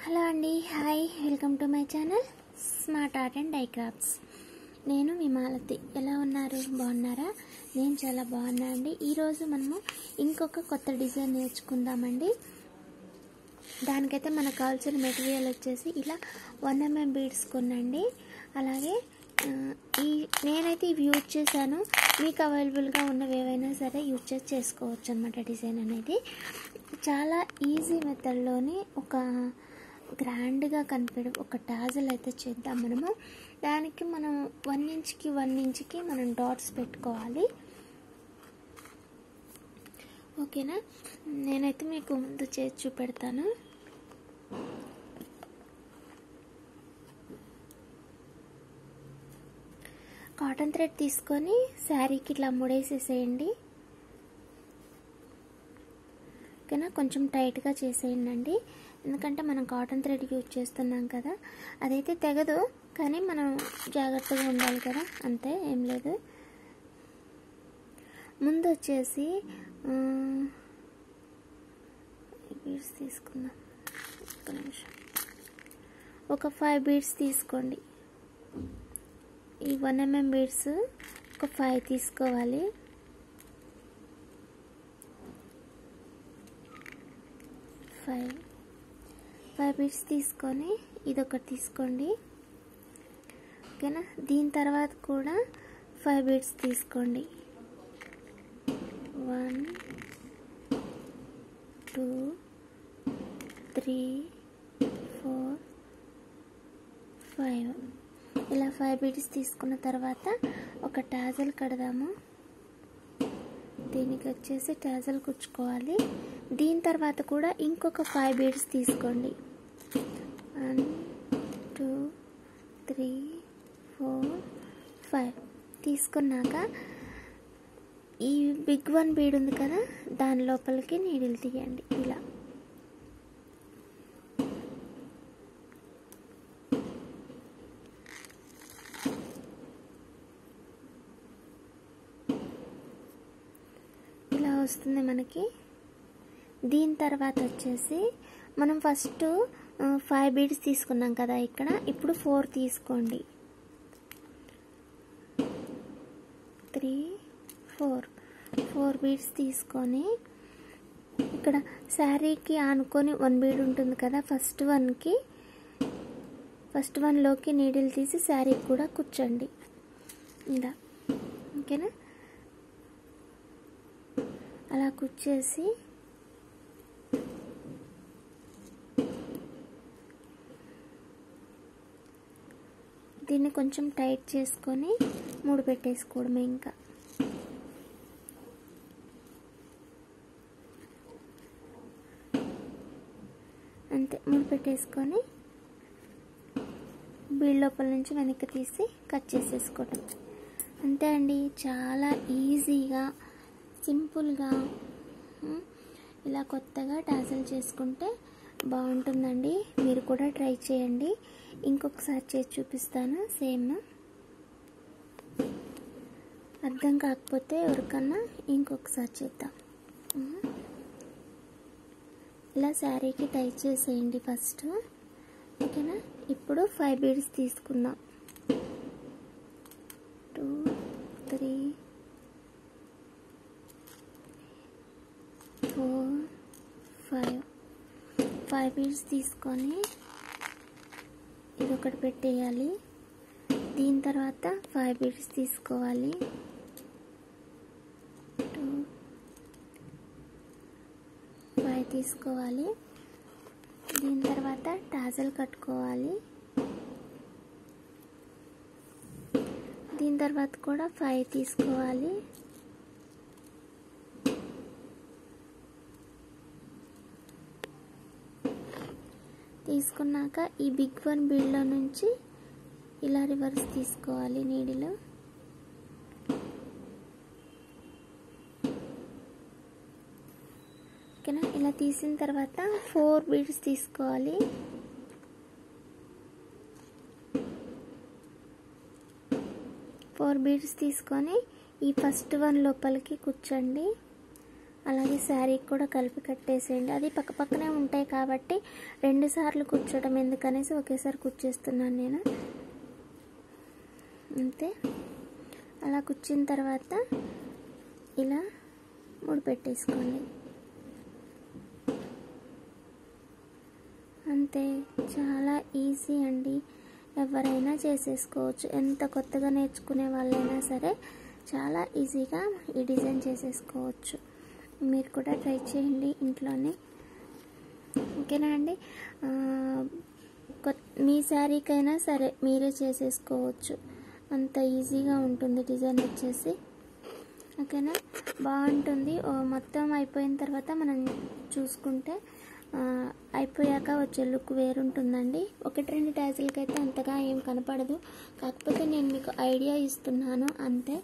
Hello అండి hi welcome to my channel smart art and dye crafts నేను మీ మాలతి ఎలా ఉన్నారు బాగున్నారా నేను చాలా బాగున్నా అండి ఈరోజు మనము ఇంకొక కొత్త డిజైన్ నేర్చుకుందామండి దానికైతే మనకు కావాల్సిన మెటీరియల్ వచ్చేసి ఇలా వన్ ఎంఎం బీడ్స్ కొనండి అలాగే ఆ, ఈ నేనైతే ఇవి యూజ్ చేశాను మీకు అవైలబుల్గా ఉన్నవి ఏవైనా సరే యూజ్ చేసి చేసుకోవచ్చు అనమాట డిజైన్ అనేది చాలా ఈజీ మెథడ్లోని ఒక గ్రాండ్గా కనిపెడు ఒక టాజల్ అయితే చేద్దాం మనము దానికి మనం వన్ ఇంచ్కి వన్ ఇంచ్కి మనం డాట్స్ పెట్టుకోవాలి ఓకేనా నేనైతే మీకు ముందు చేసి చూపెడతాను కాటన్ థ్రెడ్ తీసుకొని శారీకి ఇట్లా ముడేసేసేయండి ఓకేనా కొంచెం టైట్గా చేసేయండి అండి ఎందుకంటే మనం కాటన్ థ్రెడ్ యూజ్ చేస్తున్నాం కదా అదైతే తెగదు కానీ మనం జాగ్రత్తగా ఉండాలి కదా అంతే ఏం లేదు ముందు వచ్చేసి బీడ్స్ తీసుకుందాం ఒక నిమిషం ఒక ఫైవ్ బీడ్స్ తీసుకోండి ఈ వన్ ఎంఎం బీడ్స్ ఒక ఫైవ్ తీసుకోవాలి ఫైవ్ ఫైవ్ బీడ్స్ తీసుకొని ఇదొకటి తీసుకోండి ఓకేనా దీని తర్వాత కూడా ఫైవ్ బీడ్స్ తీసుకోండి one two three four five ఇలా ఫైవ్ బీడ్స్ తీసుకున్న తర్వాత ఒక టాజల్ కడదాము దీనికి వచ్చేసి టాజల్ కుచ్చుకోవాలి దీని తర్వాత కూడా ఇంకొక ఫైవ్ బీడ్స్ తీసుకోండి one two three four five తీసుకున్నాక ఈ బిగ్ వన్ బీడ్ ఉంది కదా దాని లోపలికి నీడిల్ తీయండి ఇలా ఇలా వస్తుంది మనకి దీని తర్వాత వచ్చేసి మనం ఫస్ట్ ఫైవ్ బీడ్స్ తీసుకున్నాం కదా ఇక్కడ ఇప్పుడు ఫోర్ తీసుకోండి త్రీ ఫోర్ ఫోర్ బీడ్స్ తీసుకొని ఇక్కడ శారీకి ఆనుకొని వన్ బీడ్ ఉంటుంది కదా ఫస్ట్ వన్కి ఫస్ట్ వన్లోకి నీడిల్ తీసి శారీకి కూడా కూర్చోండి ఇలా ఓకేనా అలా కుచ్చేసి దీన్ని కొంచెం టైట్ చేసుకొని మూడు పెట్టేసుకోవడమే ఇంకా అంతే మూడు పెట్టేసుకొని బీడ్ లోపల నుంచి వెనక్కి తీసి కట్ చేసేసుకోవడం అంతే అండి చాలా ఈజీగా సింపుల్గా ఉమ్, ఇలా కొత్తగా టాజల్ చేసుకుంటే బాగుంటుందండి మీరు కూడా ట్రై చేయండి ఇంకొకసారి చేసి చూపిస్తాను సేమ్ అర్థం కాకపోతే ఎవరికన్నా ఇంకొకసారి చేద్దాం ఉమ్. ఇలా శారీకి టై చేసేయండి ఫస్ట్ ఓకేనా ఇప్పుడు ఫైవ్ బీడ్స్ తీసుకుందాం two three four five five beads తీసుకొని ఇదొకటి పెట్టేయాలి దీని తర్వాత ఫైవ్ బీడ్స్ తీసుకోవాలి టూ ఫైవ్ తీసుకోవాలి దీని తర్వాత టాజల్ కట్టుకోవాలి దీని తర్వాత కూడా ఫైవ్ తీసుకోవాలి తీసుకున్నాక ఈ బిగ్ వన్ బీడ్లో నుంచి ఇలా రివర్స్ తీసుకోవాలి నీడిలో ఓకేనా ఇలా తీసిన తర్వాత ఫోర్ బీడ్స్ తీసుకోవాలి ఫోర్ బీడ్స్ తీసుకొని ఈ ఫస్ట్ వన్ లోపలికి కూర్చోండి అలాగే శారీకి కూడా కలిపి కట్టేసేయండి అది పక్క పక్కనే ఉంటాయి కాబట్టి రెండు సార్లు కూర్చోవడం ఎందుకనేసి ఒకేసారి కూర్చేస్తున్నాను నేను అంతే అలా కూర్చిన తర్వాత ఇలా ముడి పెట్టేసుకోండి అంతే చాలా ఈజీ అండి ఎవరైనా చేసేసుకోవచ్చు ఎంత కొత్తగా నేర్చుకునే వాళ్ళైనా సరే చాలా ఈజీగా ఈ డిజైన్ చేసేసుకోవచ్చు మీరు కూడా ట్రై చేయండి ఇంట్లోనే ఓకేనా అండి ఆ, కొత్- మీ శారీకైనా సరే మీరే చేసేసుకోవచ్చు అంత ఈజీగా ఉంటుంది డిజైన్ వచ్చేసి ఓకేనా బాగుంటుంది ఓ మొత్తం అయిపోయిన తర్వాత మనం చూసుకుంటే ఆ, అయిపోయాక వచ్చే లుక్ వేరుంటుందండి ఒకటి రెండు ట్యాజులకి అయితే అంతగా ఏం కనపడదు కాకపోతే నేను మీకు ఐడియా ఇస్తున్నాను అంతే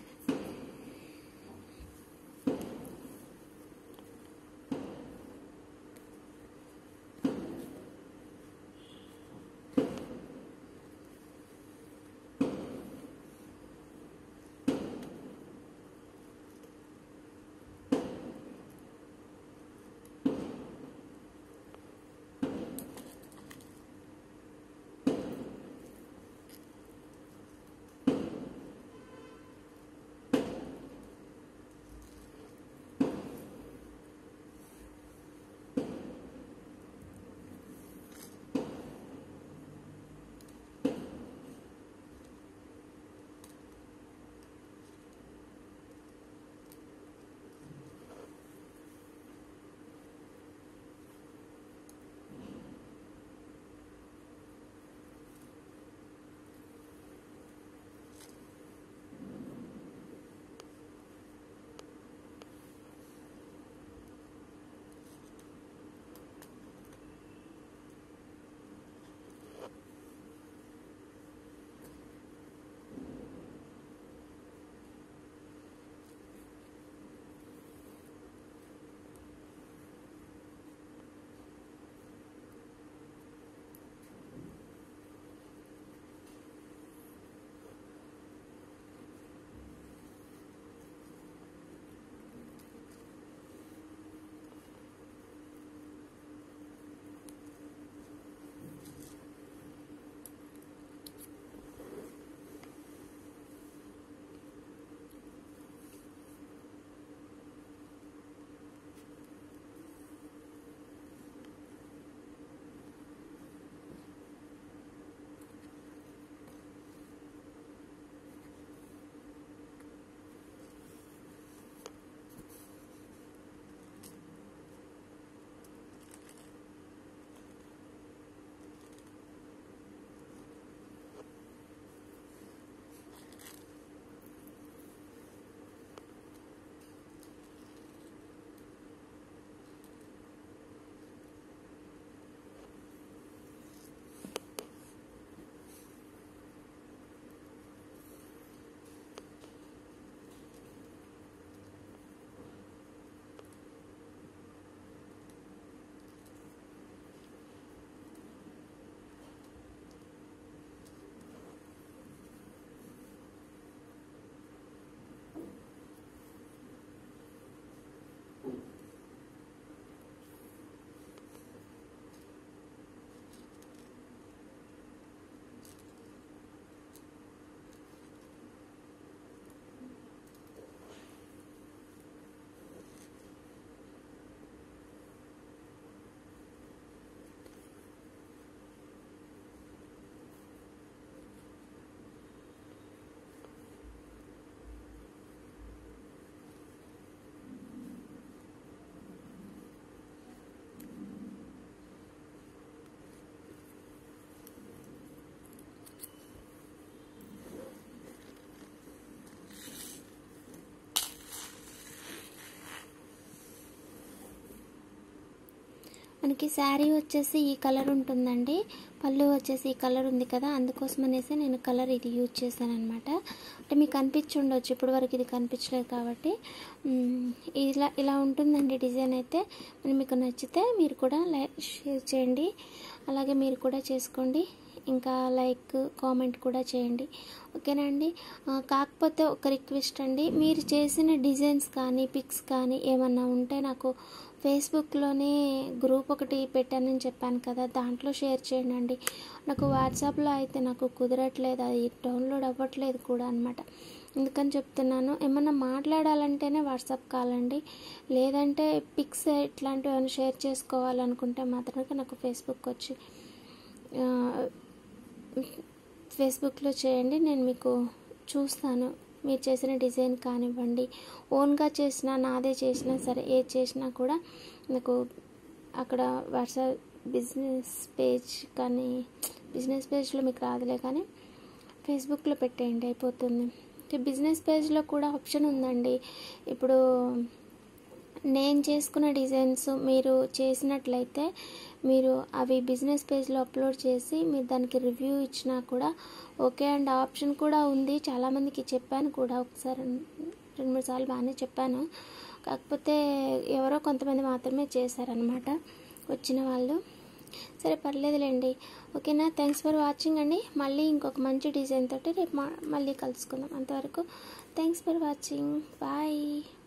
మనకి శారీ వచ్చేసి ఈ కలర్ ఉంటుందండి పళ్ళు వచ్చేసి ఈ కలర్ ఉంది కదా అందుకోసం అనేసి నేను కలర్ ఇది యూజ్ చేశాను అనమాట అంటే మీకు కనిపించి ఉండొచ్చు ఇప్పటి వరకు ఇది కనిపించలేదు కాబట్టి మ్, ఇలా ఇలా ఉంటుందండి డిజైన్ అయితే మరి మీకు నచ్చితే మీరు కూడా లైక్ షేర్ చేయండి అలాగే మీరు కూడా చేసుకోండి ఇంకా లైక్ కామెంట్ కూడా చేయండి ఓకేనా అండి ఆ, కాకపోతే ఒక రిక్వెస్ట్ అండి మీరు చేసిన డిజైన్స్ కానీ పిక్స్ కానీ ఏమన్నా ఉంటే నాకు ఫేస్బుక్లోనే గ్రూప్ ఒకటి పెట్టానని చెప్పాను కదా దాంట్లో షేర్ చేయండి అండి నాకు వాట్సాప్లో అయితే నాకు కుదరట్లేదు అది డౌన్లోడ్ అవ్వట్లేదు కూడా అనమాట అందుకని చెప్తున్నాను ఏమన్నా మాట్లాడాలంటేనే వాట్సాప్ కాలండి లేదంటే పిక్స్ ఇట్లాంటివి ఏమైనా షేర్ చేసుకోవాలనుకుంటే మాత్రం నాకు ఫేస్బుక్ వచ్చి ఆ, ఫేస్బుక్లో చేయండి నేను మీకు చూస్తాను మీరు చేసిన డిజైన్ కానివ్వండి ఓన్గా చేసినా నాదే చేసినా సరే ఏది చేసినా కూడా నాకు అక్కడ వాట్సాప్ బిజినెస్ పేజ్ కానీ బిజినెస్ పేజ్లో మీకు రాదులే కానీ ఫేస్బుక్లో పెట్టేయండి అయిపోతుంది ఇక బిజినెస్ పేజ్లో కూడా ఆప్షన్ ఉందండి ఇప్పుడు నేను చేసుకున్న డిజైన్స్ మీరు చేసినట్లయితే మీరు అవి బిజినెస్ పేజ్లో అప్లోడ్ చేసి మీరు దానికి రివ్యూ ఇచ్చినా కూడా ఓకే అండ్ ఆప్షన్ కూడా ఉంది చాలామందికి చెప్పాను కూడా ఒకసారి రెండు మూడు సార్లు బాగానే చెప్పాను కాకపోతే ఎవరో కొంతమంది మాత్రమే చేశారనమాట వచ్చిన వాళ్ళు సరే పర్లేదులేండి ఓకేనా థ్యాంక్స్ ఫర్ వాచింగ్ అండి మళ్ళీ ఇంకొక మంచి డిజైన్ తోటి రేపు మా- మళ్ళీ కలుసుకుందాం అంతవరకు థ్యాంక్స్ ఫర్ వాచింగ్ బాయ్